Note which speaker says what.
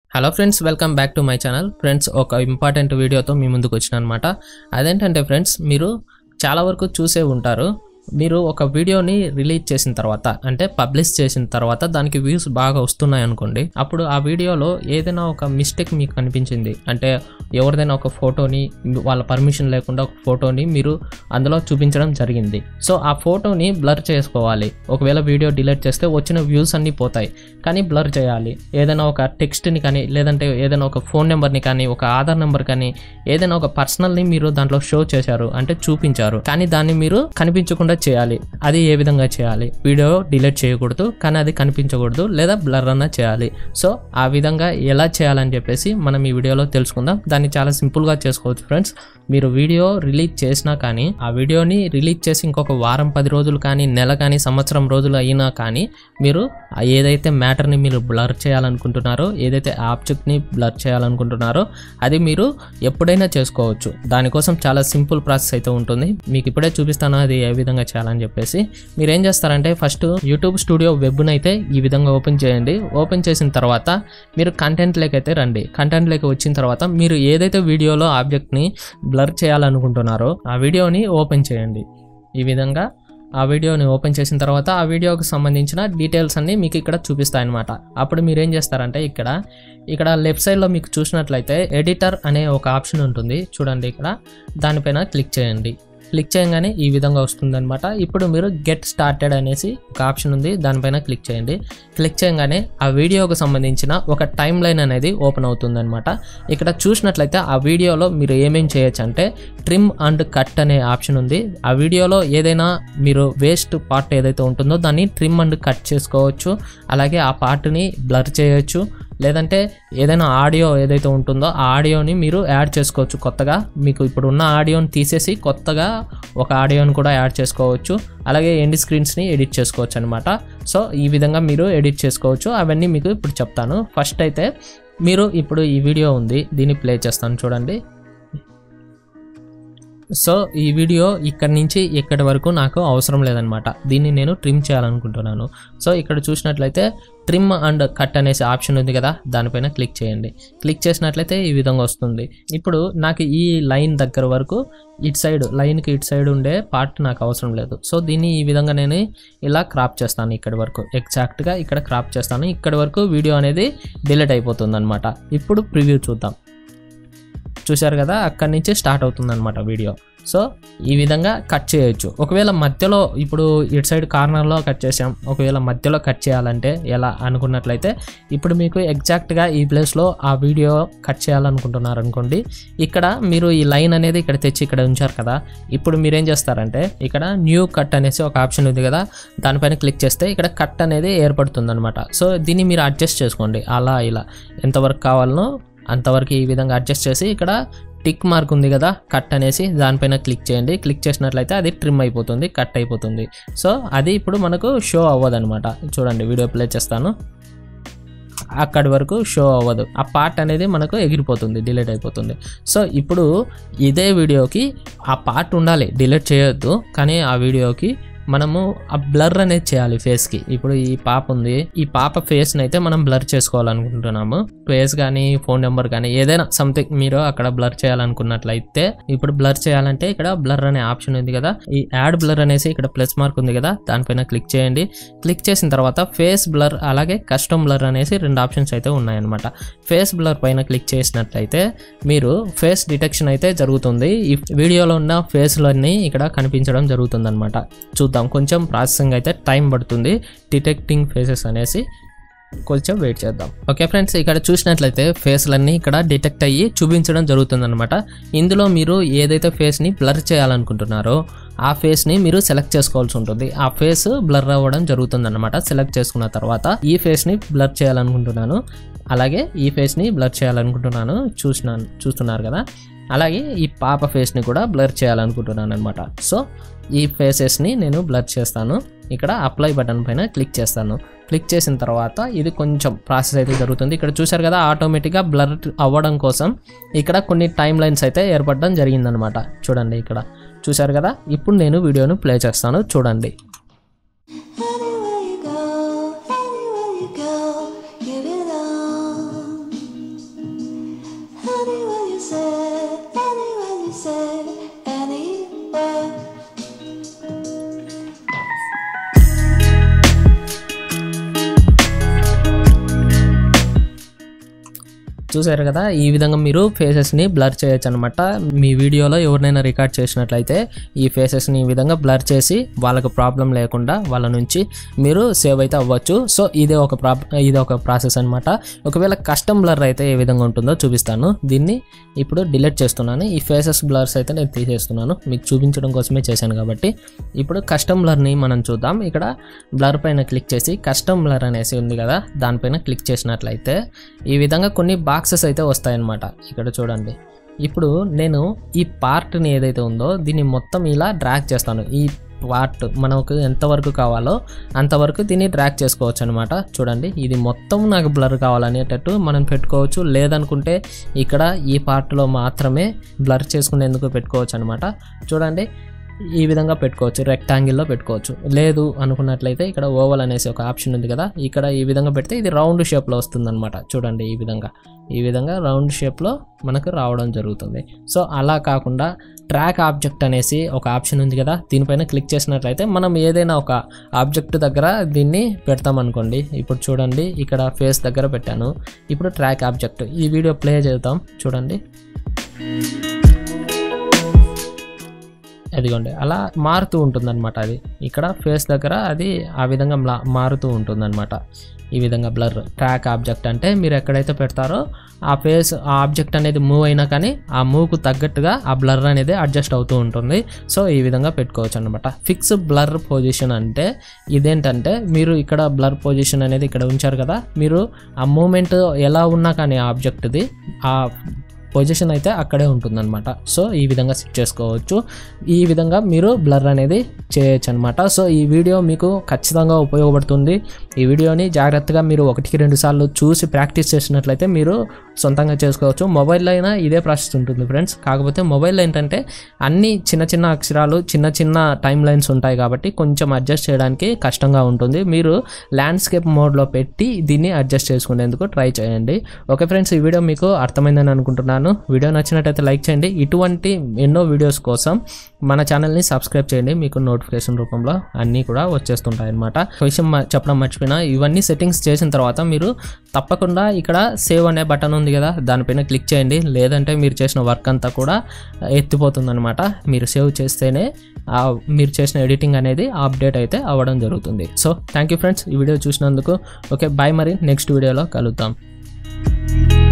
Speaker 1: Hello friends welcome back to my channel friends ఒక important వీడియోతో మీ ముందుకు వచ్చిన అనమాట అదేంటంటే ఫ్రెండ్స్ మీరు చాలా వరకు చూసే ఉంటారు మీరు ఒక వీడియోని రిలీజ్ చేసిన తర్వాత అంటే పబ్లిష్ చేసిన తర్వాత దానికి వ్యూస్ బాగా వస్తున్నాయి అనుకోండి అప్పుడు ఆ వీడియోలో ఏదైనా ఒక మిస్టేక్ మీకు కనిపించింది అంటే ఎవరిదైనా ఒక ఫోటోని వాళ్ళ పర్మిషన్ లేకుండా ఒక ఫోటోని మీరు అందులో చూపించడం జరిగింది సో ఆ ఫోటోని బ్లర్ చేసుకోవాలి ఒకవేళ వీడియో డిలీట్ చేస్తే వచ్చిన వ్యూస్ అన్నీ పోతాయి కానీ బ్లర్ చేయాలి ఏదైనా ఒక టెక్స్ట్ని కానీ లేదంటే ఏదైనా ఒక ఫోన్ నెంబర్ని కానీ ఒక ఆధార్ నెంబర్ కానీ ఏదైనా ఒక పర్సనల్ని మీరు దాంట్లో షో చేశారు అంటే చూపించారు కానీ దాన్ని మీరు కనిపించకుండా చేయాలి అది ఏ విధంగా చేయాలి వీడియో డిలీట్ చేయకూడదు కానీ అది కనిపించకూడదు లేదా బ్లర్ అన్న చేయాలి సో ఆ విధంగా ఎలా చేయాలని చెప్పేసి మనం ఈ వీడియోలో తెలుసుకుందాం దాన్ని చాలా సింపుల్గా చేసుకోవచ్చు ఫ్రెండ్స్ మీరు వీడియో రిలీజ్ చేసినా కానీ ఆ వీడియోని రిలీజ్ చేసి ఇంకొక వారం పది రోజులు కానీ నెల కానీ సంవత్సరం రోజులు అయినా కానీ మీరు ఆ ఏదైతే మ్యాటర్ని మీరు బ్లర్ చేయాలనుకుంటున్నారో ఏదైతే ఆబ్జెక్ట్ని బ్లర్ చేయాలనుకుంటున్నారో అది మీరు ఎప్పుడైనా చేసుకోవచ్చు దానికోసం చాలా సింపుల్ ప్రాసెస్ అయితే ఉంటుంది మీకు ఇప్పుడే చూపిస్తాను అది ఏ విధంగా చేయాలని చెప్పేసి మీరు ఏం చేస్తారంటే ఫస్ట్ యూట్యూబ్ స్టూడియో వెబ్ని అయితే ఈ విధంగా ఓపెన్ చేయండి ఓపెన్ చేసిన తర్వాత మీరు కంటెంట్ లేకైతే రండి కంటెంట్ లేక వచ్చిన తర్వాత మీరు ఏదైతే వీడియోలో ఆబ్జెక్ట్ని బ్లర్ చేయాలనుకుంటున్నారో ఆ వీడియోని ఓపెన్ చేయండి ఈ విధంగా ఆ వీడియోని ఓపెన్ చేసిన తర్వాత ఆ వీడియోకి సంబంధించిన డీటెయిల్స్ అన్ని మీకు ఇక్కడ చూపిస్తాయి అనమాట అప్పుడు మీరు ఏం చేస్తారంటే ఇక్కడ ఇక్కడ లెఫ్ట్ సైడ్లో మీకు చూసినట్లయితే ఎడిటర్ అనే ఒక ఆప్షన్ ఉంటుంది చూడండి ఇక్కడ దానిపైన క్లిక్ చేయండి క్లిక్ చేయగానే ఈ విధంగా వస్తుందన్నమాట ఇప్పుడు మీరు గెట్ స్టార్టెడ్ అనేసి ఒక ఆప్షన్ ఉంది దానిపైన క్లిక్ చేయండి క్లిక్ చేయగానే ఆ వీడియోకి సంబంధించిన ఒక టైం లైన్ అనేది ఓపెన్ అవుతుందన్నమాట ఇక్కడ చూసినట్లయితే ఆ వీడియోలో మీరు ఏమేం చేయొచ్చు అంటే ట్రిమ్ అండ్ కట్ అనే ఆప్షన్ ఉంది ఆ వీడియోలో ఏదైనా మీరు వేస్ట్ పార్ట్ ఏదైతే ఉంటుందో దాన్ని ట్రిమ్ అండ్ కట్ చేసుకోవచ్చు అలాగే ఆ పార్ట్ని బ్లర్ చేయొచ్చు లేదంటే ఏదైనా ఆడియో ఏదైతే ఉంటుందో ఆ ఆడియోని మీరు యాడ్ చేసుకోవచ్చు కొత్తగా మీకు ఇప్పుడు ఉన్న ఆడియోని తీసేసి కొత్తగా ఒక ఆడియోని కూడా యాడ్ చేసుకోవచ్చు అలాగే ఎండ్ స్క్రీన్స్ని ఎడిట్ చేసుకోవచ్చు అనమాట సో ఈ విధంగా మీరు ఎడిట్ చేసుకోవచ్చు అవన్నీ మీకు ఇప్పుడు చెప్తాను ఫస్ట్ అయితే మీరు ఇప్పుడు ఈ వీడియో ఉంది దీన్ని ప్లే చేస్తాను చూడండి సో ఈ వీడియో ఇక్కడి నుంచి ఇక్కడి వరకు నాకు అవసరం లేదనమాట దీన్ని నేను ట్రిమ్ చేయాలనుకుంటున్నాను సో ఇక్కడ చూసినట్లయితే ట్రిమ్ అండ్ కట్ అనేసి ఆప్షన్ ఉంది కదా దానిపైన క్లిక్ చేయండి క్లిక్ చేసినట్లయితే ఈ విధంగా వస్తుంది ఇప్పుడు నాకు ఈ లైన్ దగ్గర వరకు ఇటు సైడ్ లైన్కి ఇటు సైడ్ ఉండే పార్ట్ నాకు అవసరం లేదు సో దీన్ని ఈ విధంగా నేను ఇలా క్రాప్ చేస్తాను ఇక్కడి వరకు ఎగ్జాక్ట్గా ఇక్కడ క్రాప్ చేస్తాను ఇక్కడి వరకు వీడియో అనేది డిలీట్ అయిపోతుంది అనమాట ఇప్పుడు ప్రివ్యూ చూద్దాం చూశారు కదా అక్కడి నుంచి స్టార్ట్ అవుతుంది అనమాట వీడియో సో ఈ విధంగా కట్ చేయొచ్చు ఒకవేళ మధ్యలో ఇప్పుడు ఇటు సైడ్ కార్నర్లో కట్ చేసాం ఒకవేళ మధ్యలో కట్ చేయాలంటే ఎలా అనుకున్నట్లయితే ఇప్పుడు మీకు ఎగ్జాక్ట్గా ఈ ప్లేస్లో ఆ వీడియో కట్ చేయాలనుకుంటున్నారు అనుకోండి ఇక్కడ మీరు ఈ లైన్ అనేది ఇక్కడ తెచ్చి ఇక్కడ ఉంచారు కదా ఇప్పుడు మీరేం చేస్తారంటే ఇక్కడ న్యూ కట్ అనేసి ఒక ఆప్షన్ ఉంది కదా దానిపైన క్లిక్ చేస్తే ఇక్కడ కట్ అనేది ఏర్పడుతుంది అనమాట సో దీన్ని మీరు అడ్జస్ట్ చేసుకోండి అలా ఇలా ఎంతవరకు కావాలనో అంతవరకు ఈ విధంగా అడ్జస్ట్ చేసి ఇక్కడ టిక్ మార్క్ ఉంది కదా కట్ అనేసి దానిపైన క్లిక్ చేయండి క్లిక్ చేసినట్లయితే అది ట్రిమ్ అయిపోతుంది కట్ అయిపోతుంది సో అది ఇప్పుడు మనకు షో అవ్వదన్నమాట చూడండి వీడియో ప్లే చేస్తాను అక్కడి వరకు షో అవ్వదు ఆ పార్ట్ అనేది మనకు ఎగిరిపోతుంది డిలీట్ అయిపోతుంది సో ఇప్పుడు ఇదే వీడియోకి ఆ పార్ట్ ఉండాలి డిలీట్ చేయొద్దు కానీ ఆ వీడియోకి మనము ఆ బ్లర్ అనేది చేయాలి ఫేస్కి ఇప్పుడు ఈ పాప ఉంది ఈ పాప ఫేస్ని అయితే మనం బ్లర్ చేసుకోవాలనుకుంటున్నాము ఫేస్ కానీ ఫోన్ నెంబర్ కానీ ఏదైనా సంథింగ్ మీరు అక్కడ బ్లర్ చేయాలనుకున్నట్లయితే ఇప్పుడు బ్లర్ చేయాలంటే ఇక్కడ బ్లర్ అనే ఆప్షన్ ఉంది కదా ఈ యాడ్ బ్లర్ అనేసి ఇక్కడ ప్లస్ మార్క్ ఉంది కదా దానిపైన క్లిక్ చేయండి క్లిక్ చేసిన తర్వాత ఫేస్ బ్లర్ అలాగే కస్టమ్ బ్లర్ అనేసి రెండు ఆప్షన్స్ అయితే ఉన్నాయన్నమాట ఫేస్ బ్లర్ పైన క్లిక్ చేసినట్లయితే మీరు ఫేస్ డిటెక్షన్ అయితే జరుగుతుంది ఈ వీడియోలో ఉన్న ఫేస్లన్నీ ఇక్కడ కనిపించడం జరుగుతుంది అనమాట చూద్దాం కొంచెం ప్రాసెసింగ్ అయితే టైం పడుతుంది డిటెక్టింగ్ ఫేసెస్ అనేసి కొంచెం వెయిట్ చేద్దాం ఓకే ఫ్రెండ్స్ ఇక్కడ చూసినట్లయితే ఫేస్లన్నీ ఇక్కడ డిటెక్ట్ అయ్యి చూపించడం జరుగుతుందన్నమాట ఇందులో మీరు ఏదైతే ఫేస్ని బ్లర్ చేయాలనుకుంటున్నారో ఆ ఫేస్ని మీరు సెలెక్ట్ చేసుకోవాల్సి ఉంటుంది ఆ ఫేస్ బ్లర్ అవ్వడం జరుగుతుందన్నమాట సెలెక్ట్ చేసుకున్న తర్వాత ఈ ఫేస్ని బ్లర్ చేయాలనుకుంటున్నాను అలాగే ఈ ఫేస్ని బ్లర్ చేయాలనుకుంటున్నాను చూసినాను చూస్తున్నారు కదా అలాగే ఈ పాప ఫేస్ని కూడా బ్లర్ చేయాలనుకుంటున్నాను అనమాట సో ఈ ఫేసెస్ని నేను బ్లర్ చేస్తాను ఇక్కడ అప్లై బటన్ పైన క్లిక్ చేస్తాను క్లిక్ చేసిన తర్వాత ఇది కొంచెం ప్రాసెస్ అయితే జరుగుతుంది ఇక్కడ చూశారు కదా ఆటోమేటిక్గా బ్లర్ అవ్వడం కోసం ఇక్కడ కొన్ని టైం లైన్స్ అయితే ఏర్పడడం జరిగిందనమాట చూడండి ఇక్కడ చూశారు కదా ఇప్పుడు నేను వీడియోను ప్లే చేస్తాను చూడండి
Speaker 2: Anywhere you go, anywhere you go, give it all. said, anywhere you said, anywhere.
Speaker 1: చూసారు కదా ఈ విధంగా మీరు ఫేసెస్ని బ్లర్ చేయొచ్చు అనమాట మీ వీడియోలో ఎవరినైనా రికార్డ్ చేసినట్లయితే ఈ ఫేసెస్ని ఈ విధంగా బ్లర్ చేసి వాళ్ళకు ప్రాబ్లం లేకుండా వాళ్ళ నుంచి మీరు సేవ్ అయితే అవ్వచ్చు సో ఇదే ఒక ప్రాబ్ ఇది ఒక ప్రాసెస్ అనమాట ఒకవేళ కస్టమ్ బ్లర్ అయితే ఏ విధంగా ఉంటుందో చూపిస్తాను దీన్ని ఇప్పుడు డిలీట్ చేస్తున్నాను ఈ ఫేసెస్ బ్లర్స్ అయితే నేను తీసేస్తున్నాను మీకు చూపించడం కోసమే చేశాను కాబట్టి ఇప్పుడు కస్టమ్ బ్లర్ని మనం చూద్దాం ఇక్కడ బ్లర్ పైన క్లిక్ చేసి కస్టమ్ బ్లర్ అనేసి ఉంది కదా దానిపైన క్లిక్ చేసినట్లయితే ఈ విధంగా కొన్ని బాక్సెస్ అయితే వస్తాయన్నమాట ఇక్కడ చూడండి ఇప్పుడు నేను ఈ పార్ట్ని ఏదైతే ఉందో దీన్ని మొత్తం ఇలా డ్రాగ్ చేస్తాను ఈ పార్ట్ మనకు ఎంతవరకు కావాలో అంతవరకు దీన్ని డ్రాగ్ చేసుకోవచ్చు అనమాట చూడండి ఇది మొత్తం నాకు బ్లర్ కావాలనేటట్టు మనం పెట్టుకోవచ్చు లేదనుకుంటే ఇక్కడ ఈ పార్ట్లో మాత్రమే బ్లర్ చేసుకునేందుకు పెట్టుకోవచ్చు అనమాట చూడండి ఈ విధంగా పెట్టుకోవచ్చు రెక్టాంగిల్లో పెట్టుకోవచ్చు లేదు అనుకున్నట్లయితే ఇక్కడ ఓవల్ అనేసి ఒక ఆప్షన్ ఉంది కదా ఇక్కడ ఈ విధంగా పెడితే ఇది రౌండ్ షేప్లో వస్తుందన్నమాట చూడండి ఈ విధంగా ఈ విధంగా రౌండ్ షేప్లో మనకు రావడం జరుగుతుంది సో అలా కాకుండా ట్రాక్ ఆబ్జెక్ట్ అనేసి ఒక ఆప్షన్ ఉంది కదా దీనిపైన క్లిక్ చేసినట్లయితే మనం ఏదైనా ఒక ఆబ్జెక్ట్ దగ్గర దీన్ని పెడతాం అనుకోండి ఇప్పుడు చూడండి ఇక్కడ ఫేస్ దగ్గర పెట్టాను ఇప్పుడు ట్రాక్ ఆబ్జెక్ట్ ఈ వీడియో ప్లే చేద్దాం చూడండి అదిగోండి అలా మారుతూ ఉంటుందన్నమాట అది ఇక్కడ ఫేస్ దగ్గర అది ఆ విధంగా మ్లా- మారుతూ ఉంటుందన్నమాట ఈ విధంగా బ్లర్ ట్రాక్ ఆబ్జెక్ట్ అంటే మీరు ఎక్కడైతే పెడతారో ఆ ఫేస్ ఆ ఆబ్జెక్ట్ అనేది మూవ్ అయినా కానీ ఆ మూవ్కు తగ్గట్టుగా ఆ బ్లర్ అనేది అడ్జస్ట్ అవుతూ ఉంటుంది సో ఈ విధంగా పెట్టుకోవచ్చు అనమాట ఫిక్స్ బ్లర్ పొజిషన్ అంటే ఇదేంటంటే మీరు ఇక్కడ బ్లర్ పొజిషన్ అనేది ఇక్కడ ఉంచారు కదా మీరు ఆ మూమెంట్ ఎలా ఉన్నా కానీ ఆ ఆబ్జెక్ట్ది ఆ పొజిషన్ అయితే అక్కడే ఉంటుందన్నమాట సో ఈ విధంగా సెట్ చేసుకోవచ్చు ఈ విధంగా మీరు బ్లర్ అనేది చేయొచ్చు అనమాట సో ఈ వీడియో మీకు ఖచ్చితంగా ఉపయోగపడుతుంది ఈ వీడియోని జాగ్రత్తగా మీరు ఒకటికి రెండు సార్లు చూసి ప్రాక్టీస్ చేసినట్లయితే మీరు సొంతంగా చేసుకోవచ్చు మొబైల్లో అయినా ఇదే ప్రాసెస్ ఉంటుంది ఫ్రెండ్స్ కాకపోతే మొబైల్లో ఏంటంటే అన్ని చిన్న చిన్న అక్షరాలు చిన్న చిన్న టైం లైన్స్ ఉంటాయి కాబట్టి కొంచెం అడ్జస్ట్ చేయడానికి కష్టంగా ఉంటుంది మీరు ల్యాండ్స్కేప్ మోడ్లో పెట్టి దీన్ని అడ్జస్ట్ చేసుకునేందుకు ట్రై చేయండి ఓకే ఫ్రెండ్స్ ఈ వీడియో మీకు అర్థమైందని అనుకుంటున్నాను వీడియో నచ్చినట్టయితే లైక్ చేయండి ఇటువంటి ఎన్నో వీడియోస్ కోసం మన ఛానల్ని సబ్స్క్రైబ్ చేయండి మీకు నోటిఫికేషన్ రూపంలో అన్నీ కూడా వచ్చేస్తుంటాయి అనమాట విషయం మ- చెప్పడం మర్చిపోయినా ఇవన్నీ సెట్టింగ్స్ చేసిన తర్వాత మీరు తప్పకుండా ఇక్కడ సేవ్ అనే బటన్ ఉంది కదా దానిపైన క్లిక్ చేయండి లేదంటే మీరు చేసిన వర్క్ అంతా కూడా ఎత్తిపోతుంది అనమాట మీరు సేవ్ చేస్తేనే ఆ మీరు చేసిన ఎడిటింగ్ అనేది అప్డేట్ అయితే అవ్వడం జరుగుతుంది సో థ్యాంక్ యూ ఫ్రెండ్స్ ఈ వీడియో చూసినందుకు ఓకే బాయ్ మరి నెక్స్ట్ వీడియోలో కలుద్దాం